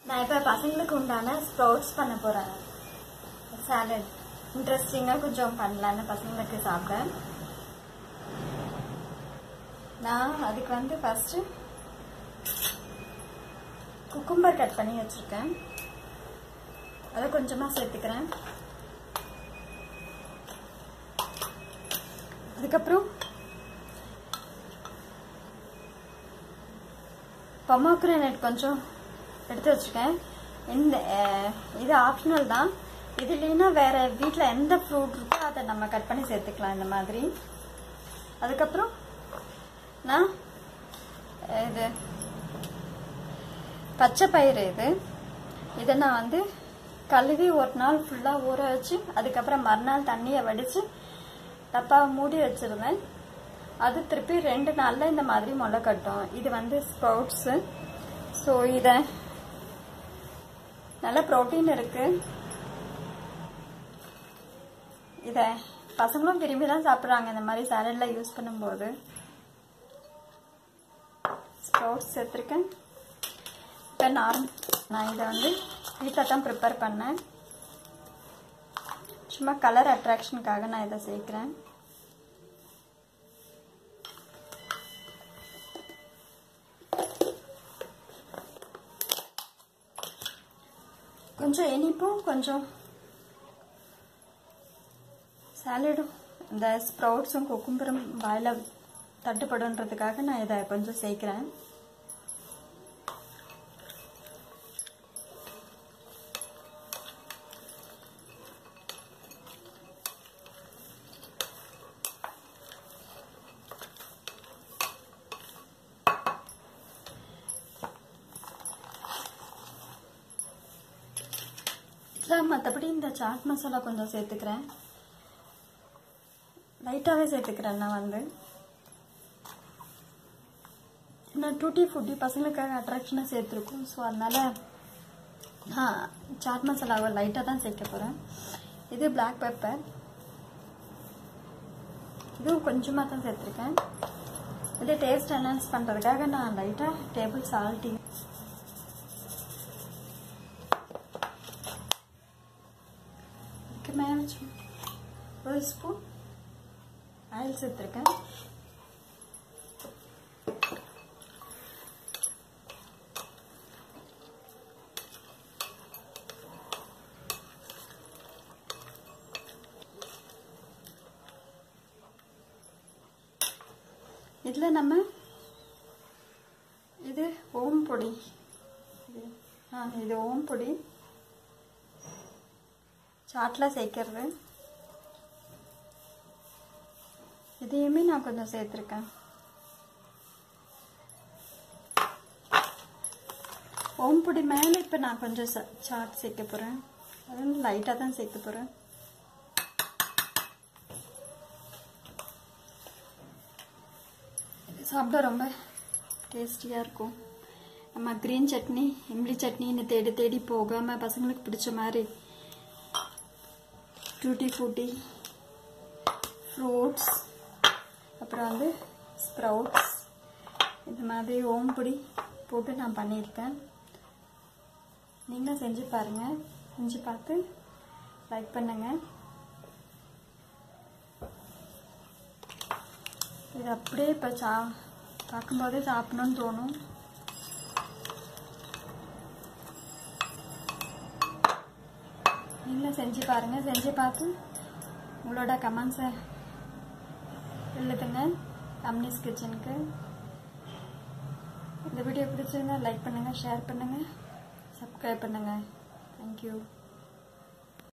நான் இப்போ பசங்களுக்கு உண்டான ஸ்ப்ரவுட்ஸ் பண்ண போகிறேன் சாலட் இன்ட்ரெஸ்டிங்காக கொஞ்சம் பண்ணலான்னு பசங்களுக்கு சாப்பிட நான் அதுக்கு வந்து ஃபஸ்ட்டு குக்கும்பர் கட் பண்ணி வச்சுருக்கேன் அதை கொஞ்சமாக சேர்த்துக்கிறேன் அதுக்கப்புறம் பொமோக்ரனட் கொஞ்சம் எடுத்து வச்சுருக்கேன் இந்த அஹ், இது ஆப்ஷனல் தான் இது இல்லைன்னா வேற வீட்டில் எந்த ஃப்ரூட் இருக்கோ அதை நம்ம கட் பண்ணி சேர்த்துக்கலாம் இந்த மாதிரி அதுக்கப்புறம் நான் அஹ், இது பச்சை பயிறு இது இதை நான் வந்து கழுவி ஒரு நாள் ஃபுல்லாக ஊற வச்சு அதுக்கப்புறம் மறுநாள் தண்ணியை வடித்து டப்பாவை மூடி வச்சிருந்தேன் அது திருப்பி ரெண்டு நாளில் இந்த மாதிரி முளை கட்டும் இது வந்து ஸ்ப்ரவுட்ஸு ஸோ இதை நல்ல ப்ரோட்டீன் இருக்கு இதை பசங்களும் விரும்பி தான் சாப்பிட்றாங்க இந்த மாதிரி சாலடில் யூஸ் பண்ணும்போது ஸ்ப்ரவுட்ஸ் சேர்த்துருக்கேன் இப்போ நான் நான் இதை வந்து வீட்டில் தான் ப்ரிப்பேர் பண்ணேன் சும்மா கலர் அட்ராக்ஷனுக்காக நான் இதை சேர்க்குறேன் கொஞ்சம் இனிப்பும் கொஞ்சம் சாலடும் இந்த ஸ்ப்ரவுட்ஸும் குக்கும்பரும் வாயில் தட்டுப்படுன்றதுக்காக நான் இதை கொஞ்சம் சேர்க்குறேன் இதில் மற்றபடி இந்த சாட் மசாலா கொஞ்சம் சேர்த்துக்கிறேன் லைட்டாகவே சேர்த்துக்கிறேன் நான் வந்து நான் டூட்டி ஃபுட்டி பசங்களுக்காக அட்ராக்ஷனாக சேர்த்துருக்கோம் ஸோ அதனால் நான் சாட் மசாலாவை லைட்டாக தான் சேர்க்க போகிறேன் இது பிளாக் பெப்பர் இதுவும் கொஞ்சமாக தான் சேர்த்துருக்கேன் இது டேஸ்ட் என்ஹான்ஸ் பண்ணுறதுக்காக நான் லைட்டாக டேபிள் சால்ட்டி இதுக்கு மேலே சும்மா ஒரு ஸ்பூன் ஆயில் சேர்த்துருக்கேன் இதில் நம்ம இது ஓம் பொடி இது- ஆ இது ஓம் பொடி சாட்டில் சேர்க்கறது இதையுமே நான் கொஞ்சம் சேர்த்துருக்கேன் ஓம் பொடி மேலே இப்போ நான் கொஞ்சம் ச- சாட் சேர்க்க போகிறேன் அதுவும் லைட்டாக தான் சேர்க்க போகிறேன் சாப்பிட ரொம்ப டேஸ்டியாக இருக்கும் நம்ம க்ரீன் சட்னி இம்லி சட்னின்னு தேடி தேடி போகாமல் பசங்களுக்கு பிடிச்ச மாதிரி டூட்டி ஃப்ரூட்டி ஃப்ரூட்ஸ் அப்புறம் வந்து ஸ்ப்ரவுட்ஸ் இந்த மாதிரி ஓம்பொடி போட்டு நான் பண்ணியிருக்கேன் நீங்களும் செஞ்சு பாருங்கள் செஞ்சு பார்த்து லைக் பண்ணுங்கள் இது அப்படியே இப்போ சா பார்க்கும்போதே சாப்பிடணும்னு தோணும் நீங்களும் செஞ்சு பாருங்கள் செஞ்சு பார்த்து உங்களோட கமெண்ட்ஸை எழுதுங்க கம்னிஸ் கிச்சனுக்கு இந்த வீடியோ பிடிச்சிருந்தா லைக் பண்ணுங்கள் ஷேர் பண்ணுங்கள் சப்ஸ்கிரைப் பண்ணுங்கள் தேங்க்யூ